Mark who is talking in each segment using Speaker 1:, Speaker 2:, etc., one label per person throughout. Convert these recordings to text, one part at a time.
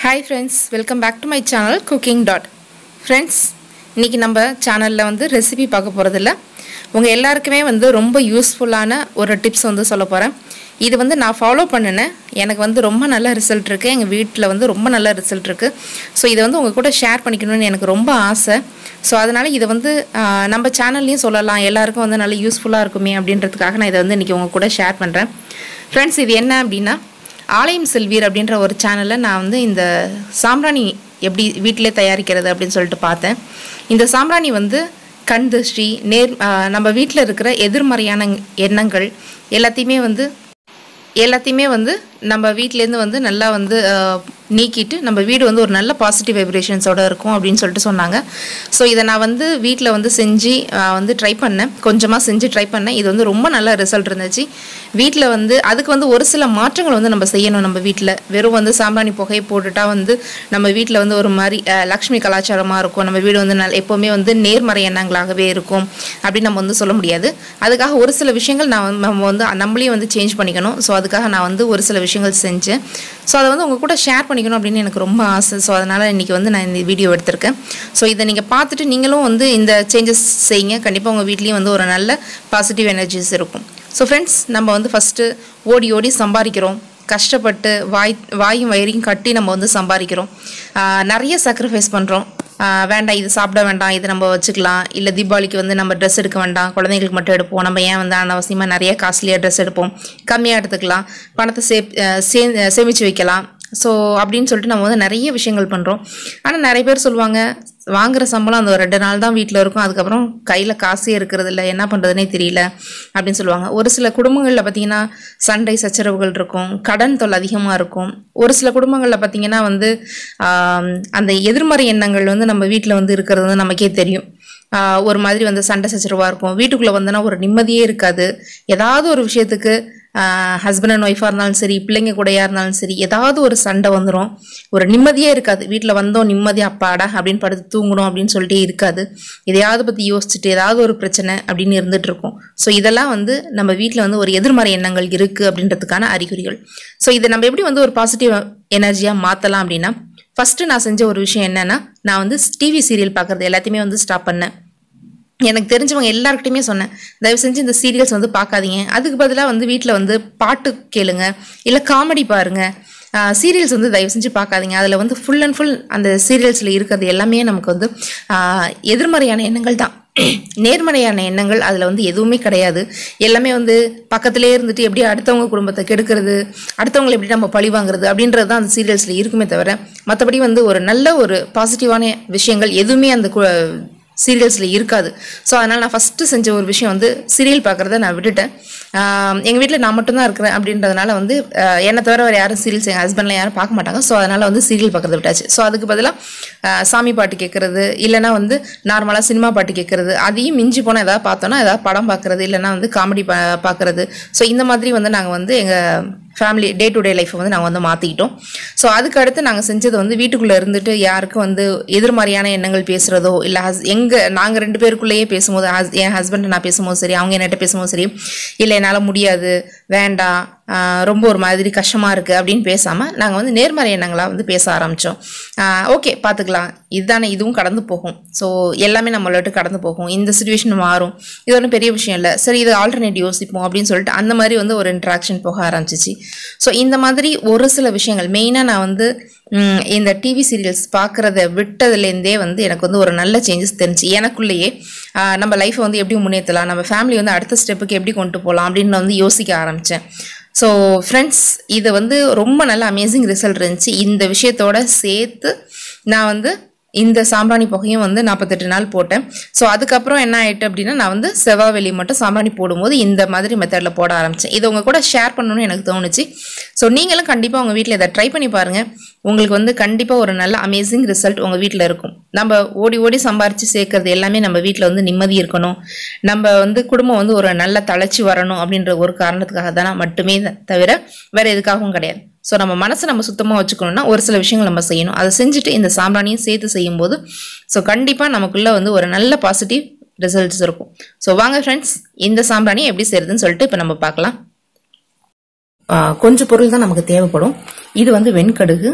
Speaker 1: hi friends welcome back to my channel cooking dot friends இன்றைக்கி நம்ம சேனலில் வந்து ரெசிபி பார்க்க போகிறதில்ல உங்கள் எல்லாருக்குமே வந்து ரொம்ப யூஸ்ஃபுல்லான ஒரு டிப்ஸ் வந்து சொல்ல போகிறேன் இது வந்து நான் ஃபாலோ பண்ணினேன் எனக்கு வந்து ரொம்ப நல்ல ரிசல்ட் இருக்குது எங்கள் வீட்டில் வந்து ரொம்ப நல்ல ரிசல்ட் இருக்குது ஸோ இதை வந்து உங்கள் கூட ஷேர் பண்ணிக்கணும்னு எனக்கு ரொம்ப ஆசை ஸோ அதனால் இதை வந்து ஆஹ், நம்ம சேனல்லையும் சொல்லலாம் எல்லாருக்கும் வந்து நல்ல யூஸ்ஃபுல்லாக இருக்குமே அப்படின்றதுக்காக நான் இதை வந்து இன்றைக்கி உங்கள் கூட ஷேர் பண்ணுறேன் ஃப்ரெண்ட்ஸ் இது என்ன அப்படின்னா ஆலயம் செல்வீர் அப்படின்ற ஒரு சேனலில் நான் வந்து இந்த சாம்பிராணி எப்படி வீட்டிலே தயாரிக்கிறது அப்படின்னு சொல்லிட்டு பார்த்தேன் இந்த சாம்பிராணி வந்து கண் திருஷ்டி நேர் ஆஹ் நம்ம வீட்டில் இருக்கிற எதிர்மறையான எண்ணங்கள் எல்லாத்தையுமே வந்து எல்லாத்தையுமே வந்து நம்ம வீட்டிலேருந்து வந்து நல்லா வந்து ஆஹ், நீக்கிட்டு நம்ம வீடு வந்து ஒரு நல்ல பாசிட்டிவ் வைப்ரேஷன்ஸோட இருக்கும் அப்படின்னு சொல்லிட்டு சொன்னாங்க ஸோ இதை நான் வந்து வீட்டில் வந்து செஞ்சு ஆஹ், வந்து ட்ரை பண்ணேன் கொஞ்சமாக செஞ்சு ட்ரை பண்ணேன் இது வந்து ரொம்ப நல்ல ரிசல்ட் இருந்துச்சு வீட்டில் வந்து அதுக்கு வந்து ஒரு சில மாற்றங்கள் வந்து நம்ம செய்யணும் நம்ம வீட்டில் வெறும் வந்து சாம்பிராணி புகையை போட்டுட்டா வந்து நம்ம வீட்டில் வந்து ஒரு மாதிரி ஆஹ், லக்ஷ்மி கலாச்சாரமாக இருக்கும் நம்ம வீடு வந்து நல்ல எப்போவுமே வந்து நேர்மறை எண்ணங்களாகவே இருக்கும் அப்படின்னு நம்ம வந்து சொல்ல முடியாது அதுக்காக ஒரு சில விஷயங்கள் நான் வந்து- நம்ம வந்து நம்மளையும் வந்து சேஞ்ச் பண்ணிக்கணும் ஸோ அதுக்காக நான் வந்து ஒரு சில விஷயங்கள் செஞ்சேன் ஸோ அதை வந்து உங்கள் கூட ஷேர் பண்ணிக்கணும் அப்படின்னு எனக்கு ரொம்ப ஆசை ஸோ அதனால் இன்றைக்கி வந்து நான் இந்த வீடியோ எடுத்திருக்கேன் ஸோ இதை நீங்கள் பார்த்துட்டு நீங்களும் வந்து இந்த சேஞ்சஸ் செய்யுங்க கண்டிப்பாக உங்கள் வீட்லேயும் வந்து ஒரு நல்ல பாசிட்டிவ் எனர்ஜிஸ் இருக்கும் ஸோ ஃப்ரெண்ட்ஸ் நம்ம வந்து ஃபஸ்ட்டு ஓடி ஓடி சம்பாதிக்கிறோம் கஷ்டப்பட்டு வாய் வாயும் வயிறையும் கட்டி நம்ம வந்து சம்பாதிக்கிறோம் ஆஹ் நிறைய சாக்ரிஃபைஸ் பண்ணுறோம் வேண்டாம் இது சாப்பிட வேண்டாம் இது நம்ம வச்சுக்கலாம் இல்லை தீபாவளிக்கு வந்து நம்ம ட்ரெஸ் எடுக்க வேண்டாம் குழந்தைங்களுக்கு மட்டும் எடுப்போம் நம்ம ஏன் வந்து அனாவசியமாக நிறைய காஸ்ட்லியாக ட்ரெஸ் எடுப்போம் கம்மியாக எடுத்துக்கலாம் பணத்தை சே அஹ் சே சேமித்து வைக்கலாம் ஸோ அப்படின்னு சொல்லிட்டு நம்ம வந்து நிறைய விஷயங்கள் பண்ணுறோம் ஆனால் நிறைய பேர் சொல்லுவாங்க வாங்குற சம்பளம் அந்த ஒரு ரெண்டு நாள் தான் வீட்டில் இருக்கும் அதுக்கப்புறம் கையில் காசே இருக்கிறது இல்லை என்ன பண்ணுறதுனே தெரியல அப்படின்னு சொல்லுவாங்க ஒரு சில குடும்பங்களில் பார்த்தீங்கன்னா சண்டை சச்சரவுகள் இருக்கும் கடன் தொல்லை அதிகமாக இருக்கும் ஒரு சில குடும்பங்களில் பார்த்தீங்கன்னா வந்து ஆம், அந்த எதிர்மறை எண்ணங்கள் வந்து நம்ம வீட்டில் வந்து இருக்கிறது வந்து நமக்கே தெரியும் ஆஹ் ஒரு மாதிரி வந்து சண்டை சச்சரவாக இருக்கும் வீட்டுக்குள்ளே வந்தோன்னா ஒரு நிம்மதியே இருக்காது ஏதாவது ஒரு விஷயத்துக்கு ஹஸ்பண்ட் அண்ட் ஒய்ஃபாக இருந்தாலும் சரி பிள்ளைங்க கூடயா இருந்தாலும் சரி ஏதாவது ஒரு சண்டை வந்துடும் ஒரு நிம்மதியே இருக்காது வீட்டில் வந்தோம் நிம்மதியாக அப்பாடா அப்படின்னு படுத்து தூங்கணும் அப்படின்னு சொல்லிட்டு இருக்காது எதையாவது பற்றி யோசிச்சுட்டு ஏதாவது ஒரு பிரச்சனை அப்படின்னு இருந்துட்டு இருக்கும் ஸோ இதெல்லாம் வந்து நம்ம வீட்டில் வந்து ஒரு எதிர்மறை எண்ணங்கள் இருக்குது அப்படின்றதுக்கான அறிகுறிகள் ஸோ இதை நம்ம எப்படி வந்து ஒரு பாசிட்டிவ் எனர்ஜியாக மாற்றலாம் அப்படின்னா ஃபஸ்ட்டு நான் செஞ்ச ஒரு விஷயம் என்னன்னா நான் வந்து டிவி சீரியல் பார்க்குறது எல்லாத்தையுமே வந்து ஸ்டாப் பண்ணேன் எனக்கு தெரிஞ்சவங்க எல்லாருக்கிட்டையுமே சொன்னேன் தயவு செஞ்சு இந்த சீரியல்ஸ் வந்து பார்க்காதீங்க அதுக்கு பதிலாக வந்து வீட்டில் வந்து பாட்டு கேளுங்க இல்லை காமெடி பாருங்க சீரியல்ஸ் வந்து தயவு செஞ்சு பார்க்காதீங்க அதில் வந்து ஃபுல் அண்ட் ஃபுல் அந்த சீரியல்ஸில் இருக்கிறது எல்லாமே நமக்கு வந்து ஆஹ், எதிர்மறையான எண்ணங்கள் தான் நேர்மறையான எண்ணங்கள் அதில் வந்து எதுவுமே கிடையாது எல்லாமே வந்து பக்கத்திலே இருந்துட்டு எப்படி அடுத்தவங்க குடும்பத்தை கெடுக்கிறது அடுத்தவங்களை எப்படி நம்ம பழி வாங்குறது அப்படின்றது தான் அந்த சீரியல்ஸில் இருக்குமே தவிர மற்றபடி வந்து ஒரு நல்ல ஒரு பாசிட்டிவான விஷயங்கள் எதுவுமே அந்த கு- சீரியல்ஸில் இருக்காது ஸோ அதனால் நான் ஃபஸ்ட்டு செஞ்ச ஒரு விஷயம் வந்து சீரியல் பார்க்குறத நான் விட்டுட்டேன் எங்கள் வீட்டில் நான் மட்டும்தான் இருக்கிறேன் அப்படின்றதுனால வந்து ஆஹ் என்னை தவிர வேறு யாரும் சீரியல்ஸ் எங்கள் ஹஸ்பண்ட்லாம் யாரும் பார்க்க மாட்டாங்க ஸோ அதனால் வந்து சீரியல் பார்க்குறத விட்டாச்சு ஸோ அதுக்கு பதிலாக சாமி பாட்டு கேட்குறது இல்லைன்னா வந்து நார்மலாக சினிமா பாட்டு கேட்குறது அதையும் மிஞ்சி போனால் ஏதாவது பார்த்தோன்னா ஏதாவது படம் பார்க்குறது இல்லைன்னா வந்து காமெடி பா பார்க்குறது ஸோ இந்த மாதிரி வந்து நாங்கள் வந்து எங்கள் ஃபேமிலி டே டு டே லைஃப்பை வந்து நாங்கள் வந்து மாற்றிக்கிட்டோம் ஸோ அதுக்கு அடுத்து நாங்கள் செஞ்சது வந்து வீட்டுக்குள்ளே இருந்துட்டு யாருக்கும் வந்து எதிர்மறையான எண்ணங்கள் பேசுகிறதோ இல்லை ஹஸ் எங்கள் நாங்கள் ரெண்டு பேருக்குள்ளேயே பேசும்போது ஹஸ் என் ஹஸ்பண்ட் நான் பேசும்போது சரி அவங்க என்கிட்ட பேசும்போது சரி இல்லை என்னால் முடியாது வேண்டாம் ஆஹ் ரொம்ப ஒரு மாதிரி கஷ்டமாக இருக்குது அப்படின்னு பேசாமல் நாங்கள் வந்து நேர்மறை எண்ணங்களாக வந்து பேச ஆரம்பித்தோம் ஓகே பார்த்துக்கலாம் இதுதானே இதுவும் கடந்து போகும் ஸோ எல்லாமே நம்மளை விட்டு கடந்து போகும் இந்த சுச்சுவேஷன் மாறும் இது ஒன்றும் பெரிய விஷயம் இல்லை சரி இது ஆல்டர்னேட் யோசிப்போம் அப்படின்னு சொல்லிட்டு அந்த மாதிரி வந்து ஒரு இன்ட்ராக்ஷன் போக ஆரம்பிச்சிச்சு ஸோ இந்த மாதிரி ஒரு சில விஷயங்கள் மெயினாக நான் வந்து ம், இந்த டிவி சீரியல்ஸ் பார்க்குறத விட்டதுலேருந்தே வந்து எனக்கு வந்து ஒரு நல்ல சேஞ்சஸ் தெரிஞ்சு எனக்குள்ளேயே ஆ, நம்ம லைஃப்பை வந்து எப்படி முன்னேற்றலாம் நம்ம ஃபேமிலி வந்து அடுத்த ஸ்டெப்புக்கு எப்படி கொண்டு போகலாம் அப்படின்னு வந்து யோசிக்க ஆரம்பித்தேன் ஸோ ஃப்ரெண்ட்ஸ் இது வந்து ரொம்ப நல்ல அமேசிங் ரிசல்ட் இருந்துச்சு இந்த விஷயத்தோட சேர்த்து நான் வந்து இந்த சாம்பிராணி புகையும் வந்து நாற்பத்தெட்டு நாள் போட்டேன் ஸோ அதுக்கப்புறம் என்ன ஆயிட்டு அப்படின்னா நான் வந்து செவ்வாய் வெள்ளி மட்டும் சாம்பிராணி போடும்போது இந்த மாதிரி மெத்தடில் போட ஆரம்பித்தேன் இது உங்க கூட ஷேர் பண்ணணும்னு எனக்கு தோணுச்சு ஸோ நீங்களும் கண்டிப்பாக உங்கள் வீட்டில் இதை ட்ரை பண்ணி பாருங்கள் உங்களுக்கு வந்து கண்டிப்பாக ஒரு நல்ல அமேசிங் ரிசல்ட் உங்கள் வீட்டில் இருக்கும் நம்ம ஓடி ஓடி சம்பாரித்து சேர்க்கறது எல்லாமே நம்ம வீட்டில் வந்து நிம்மதி இருக்கணும் நம்ம வந்து குடும்பம் வந்து ஒரு நல்ல தளர்ச்சி வரணும் அப்படின்ற ஒரு காரணத்துக்காக தானே மட்டுமே தவிர வேறு எதுக்காகவும் கிடையாது ஸோ நம்ம மனசை நம்ம சுத்தமாக வச்சுக்கணும்னா ஒரு சில விஷயங்கள் நம்ம செய்யணும் அதை செஞ்சுட்டு இந்த சாம்பிராணியும் சேர்த்து செய்யும்போது ஸோ கண்டிப்பாக நமக்குள்ள வந்து ஒரு நல்ல பாசிட்டிவ் ரிசல்ட்ஸ் இருக்கும் ஸோ வாங்க ஃப்ரெண்ட்ஸ் இந்த சாம்பிராணி எப்படி செய்யறதுன்னு சொல்லிட்டு இப்போ நம்ம பார்க்கலாம் ஆஹ் கொஞ்சம் பொருள் தான் நமக்கு தேவைப்படும் இது வந்து வெண்கடுகு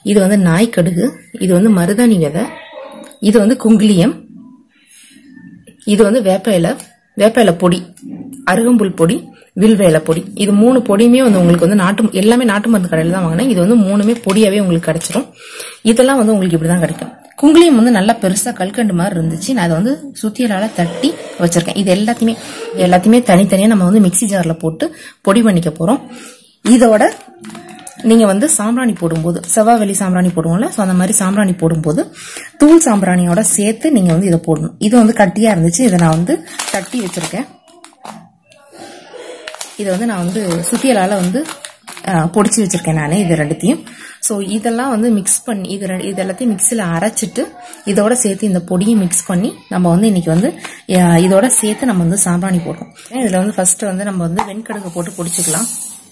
Speaker 1: இது வந்து நாய் கடுகு இது வந்து மருதாணி விதை இது வந்து குங்கிலியம் இது வந்து வேப்ப இலை வேப்ப இலை பொடி அருகம்புல் பொடி வில்வ இலை பொடி இது மூணு பொடியுமே வந்து உங்களுக்கு வந்து நாட்டு எல்லாமே நாட்டு மருந்து கடையில் தான் வாங்கினேன் இது வந்து மூணுமே பொடியாவே உங்களுக்கு கிடைச்சிரும் இதெல்லாம் வந்து உங்களுக்கு இப்படிதான் கிடைக்கும் குங்குளியம் வந்து நல்லா பெருசா கல்கண்டு மாதிரி இருந்துச்சு நான் அதை வந்து சுத்தியலால தட்டி வச்சிருக்கேன் இது எல்லாத்தையுமே எல்லாத்தையுமே தனித்தனியா நம்ம வந்து மிக்ஸி ஜார்ல போட்டு பொடி பண்ணிக்க போறோம் இதோட நீங்க வந்து சாம்பிராணி போடும்போது செவ்வாவெளி சாம்பிராணி போடுவோம்ல ஸோ அந்த மாதிரி சாம்பிராணி போடும்போது தூள் சாம்பிராணியோட சேர்த்து நீங்க வந்து இதை போடணும் இது வந்து கட்டியா இருந்துச்சு இதை நான் வந்து தட்டி வச்சிருக்கேன் இதை வந்து நான் வந்து சுத்தியலால வந்து அஹ், பொடிச்சு வச்சிருக்கேன் நான் இது ரெண்டுத்தையும் ஸோ இதெல்லாம் வந்து மிக்ஸ் பண்ணி இது ரெ- இது எல்லாத்தையும் மிக்ஸியில் அரைச்சிட்டு இதோட சேர்த்து இந்த பொடியும் மிக்ஸ் பண்ணி நம்ம வந்து இன்னைக்கு வந்து அஹ், இதோட சேர்த்து நம்ம வந்து சாம்பிராணி போடுறோம் இதில் வந்து ஃபர்ஸ்ட் வந்து நம்ம வந்து வெண்கடுகு போட்டு பொடிச்சுக்கலாம்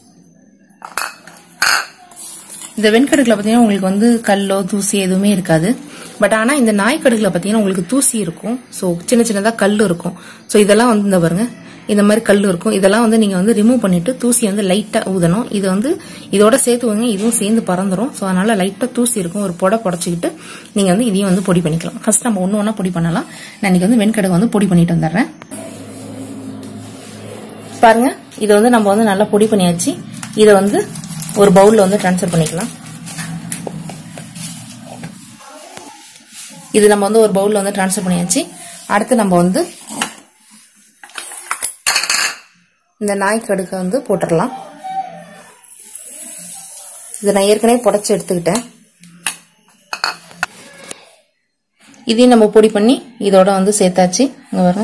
Speaker 1: இந்த வெண்கடுகுல பார்த்தீங்கன்னா உங்களுக்கு வந்து கல்லோ தூசி எதுவுமே இருக்காது பட் ஆனால் இந்த நாய்க்கடுகுல பார்த்தீங்கன்னா உங்களுக்கு தூசி இருக்கும் ஸோ சின்ன சின்னதாக கல் இருக்கும் ஸோ இதெல்லாம் வந்து இந்த பாருங்க இந்த மாதிரி கல் இருக்கும் இதெல்லாம் வந்து நீங்கள் வந்து ரிமூவ் பண்ணிட்டு தூசி வந்து லைட்டாக ஊதணும் இது வந்து இதோட சேர்த்து வைங்க இதுவும் சேர்ந்து பறந்துரும் ஸோ அதனால லைட்டாக தூசி இருக்கும் ஒரு புடை புடச்சிக்கிட்டு நீங்கள் வந்து இதையும் வந்து பொடி பண்ணிக்கலாம் ஃபர்ஸ்ட் நம்ம ஒன்று ஒன்றா பொடி பண்ணலாம் நான் இன்னைக்கு வந்து வெண்கடுகு வந்து பொடி பண்ணிட்டு வந்துடுறேன் பாருங்க இதை வந்து நம்ம வந்து நல்லா பொடி பண்ணியாச்சு இதை வந்து ஒரு பவுல்ல வந்து ட்ரான்ஸ்ஃபர் பண்ணிக்கலாம் இது நம்ம வந்து ஒரு பவுல்ல வந்து ட்ரான்ஸ்ஃபர் பண்ணியாச்சு அடுத்து நம்ம வந்து இந்த நாய் கடுக்கை வந்து போட்டுடலாம் இதை நான் ஏற்கனவே புடச்சி எடுத்துக்கிட்டேன் இதையும் நம்ம பொடி பண்ணி இதோட வந்து சேர்த்தாச்சு இங்க பாருங்க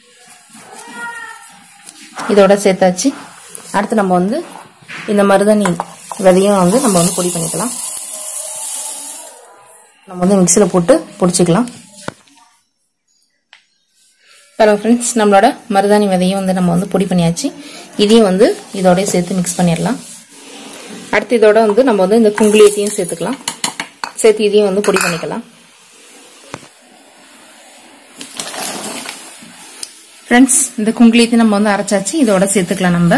Speaker 1: இதோட சேர்த்தாச்சு அடுத்து நம்ம வந்து இந்த மருதாணி விதையும் வந்து நம்ம வந்து பொடி பண்ணிக்கலாம் நம்ம வந்து மிக்சியில் போட்டு பொடிச்சுக்கலாம் பாருங்க ஃப்ரெண்ட்ஸ் நம்மளோட மருதாணி விதையும் வந்து நம்ம வந்து பொடி பண்ணியாச்சு இதையும் வந்து இதோடய சேர்த்து மிக்ஸ் பண்ணிடலாம் அடுத்து இதோட வந்து நம்ம வந்து இந்த குங்குளியத்தையும் சேர்த்துக்கலாம் சேர்த்து இதையும் வந்து பொடி பண்ணிக்கலாம் ஃப்ரெண்ட்ஸ் இந்த குங்குளியத்தையும் நம்ம வந்து அரைச்சாச்சு இதோட சேர்த்துக்கலாம் நம்ம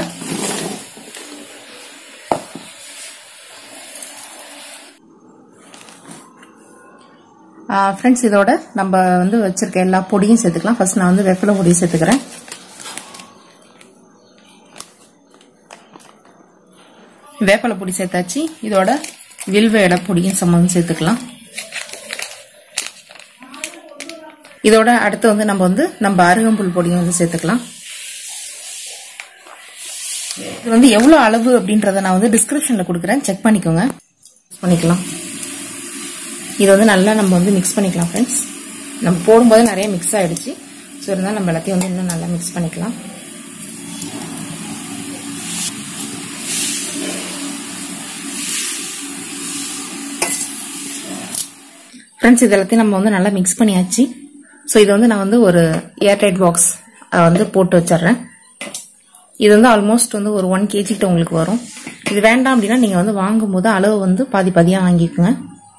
Speaker 1: ஃப்ரெண்ட்ஸ் இதோட நம்ம வந்து வச்சிருக்க எல்லா பொடியும் சேர்த்துக்கலாம் ஃபர்ஸ்ட் நான் வந்து வெப்பலை பொடியை சேர்த்துக்கிறேன் வேப்பலை பொடி சேர்த்தாச்சு இதோட வில்வ இலை பொடியும் சம்மந்தம் சேர்த்துக்கலாம் இதோட அடுத்து வந்து நம்ம வந்து நம்ம அருகம்புல் பொடியும் வந்து சேர்த்துக்கலாம் இது வந்து எவ்வளவு அளவு அப்படின்றத நான் வந்து டிஸ்கிரிப்ஷன்ல கொடுக்குறேன் செக் பண்ணிக்கோங்க பண்ணிக்கலாம் இது வந்து நல்லா நம்ம வந்து மிக்ஸ் பண்ணிக்கலாம் ஃப்ரெண்ட்ஸ் நம்ம போடும்போது நிறைய மிக்ஸ் ஆயிடுச்சு ஸோ இருந்தால் நம்ம எல்லாத்தையும் வந்து இன்னும் நல்லா மிக்ஸ் பண்ணிக்கலாம் ஃப்ரெண்ட்ஸ் இது எல்லாத்தையும் நம்ம வந்து நல்லா மிக்ஸ் பண்ணியாச்சு ஸோ இது வந்து நான் வந்து ஒரு ஏர்டைட் பாக்ஸ் வந்து போட்டு வச்சிடுறேன் இது வந்து ஆல்மோஸ்ட் வந்து ஒரு ஒன் கேஜி கிட்ட உங்களுக்கு வரும் இது வேண்டாம் அப்படின்னா நீங்கள் வந்து வாங்கும்போது அளவு வந்து பாதி பாதியாக வாங்கிக்கோங்க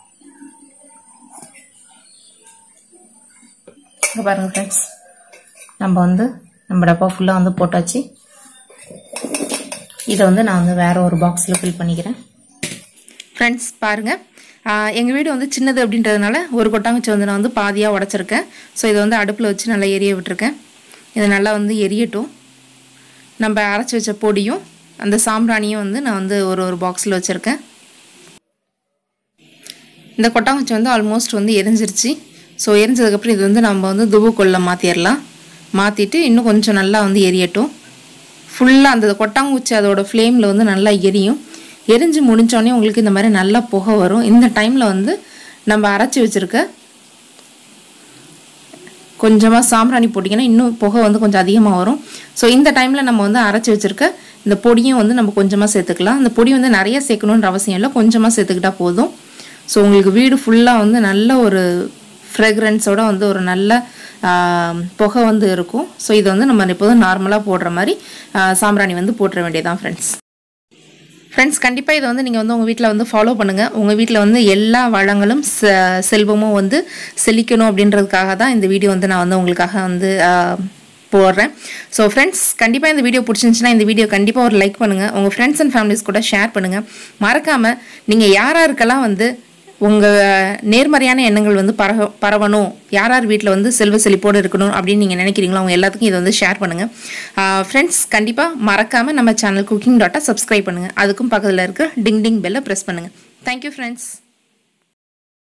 Speaker 1: இங்க பாருங்க ஃப்ரெண்ட்ஸ் நம்ம வந்து நம்ம டப்பா ஃபுல்லாக வந்து போட்டாச்சு இதை வந்து நான் வந்து வேற ஒரு பாக்ஸில் ஃபில் பண்ணிக்கிறேன் ஃப்ரெண்ட்ஸ் பாருங்கள் எங்கள் வீடு வந்து சின்னது அப்படின்றதுனால ஒரு கொட்டாங்குச்சி வந்து நான் வந்து பாதியாக உடச்சிருக்கேன் ஸோ இதை வந்து அடுப்பில் வச்சு நல்லா எரிய விட்டுருக்கேன் இது நல்லா வந்து எரியட்டும் நம்ம அரைச்சி வச்ச பொடியும் அந்த சாம்பிராணியும் வந்து நான் வந்து ஒரு ஒரு பாக்ஸில் வச்சுருக்கேன் இந்த கொட்டாங்குச்சி வந்து ஆல்மோஸ்ட் வந்து எரிஞ்சிருச்சு ஸோ எரிஞ்சதுக்கப்புறம் இது வந்து நம்ம வந்து துபுக்குள்ள மாற்றிடலாம் மாற்றிட்டு இன்னும் கொஞ்சம் நல்லா வந்து எரியட்டும் ஃபுல்லாக அந்த கொட்டாங்குச்சி அதோட ஃப்ளேமில் வந்து நல்லா எரியும் எரிஞ்சு முடிஞ்சோடனே உங்களுக்கு இந்த மாதிரி நல்லா புகை வரும் இந்த டைமில் வந்து நம்ம அரைச்சி வச்சுருக்க கொஞ்சமாக சாம்பிராணி போட்டிங்கன்னா இன்னும் புகை வந்து கொஞ்சம் அதிகமாக வரும் ஸோ இந்த டைமில் நம்ம வந்து அரைச்சி வச்சுருக்க இந்த பொடியும் வந்து நம்ம கொஞ்சமாக சேர்த்துக்கலாம் இந்த பொடி வந்து நிறைய சேர்க்கணுன்ற அவசியம் இல்லை கொஞ்சமாக சேர்த்துக்கிட்டா போதும் ஸோ உங்களுக்கு வீடு ஃபுல்லாக வந்து நல்ல ஒரு ஃப்ரெக்ரன்ஸோட வந்து ஒரு நல்ல புகை வந்து இருக்கும் ஸோ இது வந்து நம்ம எப்போதும் நார்மலாக போடுற மாதிரி சாம்பிராணி வந்து போட்டுற வேண்டியதான் ஃப்ரெண்ட்ஸ் ஃப்ரெண்ட்ஸ் கண்டிப்பாக இதை வந்து நீங்கள் வந்து உங்கள் வீட்டில் வந்து ஃபாலோ பண்ணுங்கள் உங்கள் வீட்டில் வந்து எல்லா வளங்களும் செ- செல்வமும் வந்து செழிக்கணும் அப்படின்றதுக்காக தான் இந்த வீடியோ வந்து நான் வந்து உங்களுக்காக வந்து போடுறேன் ஸோ ஃப்ரெண்ட்ஸ் கண்டிப்பாக இந்த வீடியோ பிடிச்சிருந்துச்சுன்னா இந்த வீடியோ கண்டிப்பாக ஒரு லைக் பண்ணுங்கள் உங்கள் ஃப்ரெண்ட்ஸ் அண்ட் ஃபேமிலிஸ் கூட ஷேர் பண்ணுங்கள் மறக்காமல் நீங்கள் யார் யாருக்கெல்லாம் வந்து உங்கள் நேர்மறையான எண்ணங்கள் வந்து பரவ பரவணும் யார் யார் வீட்டில் வந்து செல்வ செழிப்போடு இருக்கணும் அப்படின்னு நீங்கள் நினைக்கிறீங்களோ அவங்க எல்லாத்துக்கும் இதை வந்து ஷேர் பண்ணுங்கள் ஃப்ரெண்ட்ஸ் கண்டிப்பாக மறக்காமல் நம்ம சேனல் குக்கிங் டாட்டா சப்ஸ்கிரைப் பண்ணுங்கள் அதுக்கும் பக்கத்தில் இருக்க டிங் டிங் பெல்லை ப்ரெஸ் பண்ணுங்கள் தேங்க்யூ ஃப்ரெண்ட்ஸ்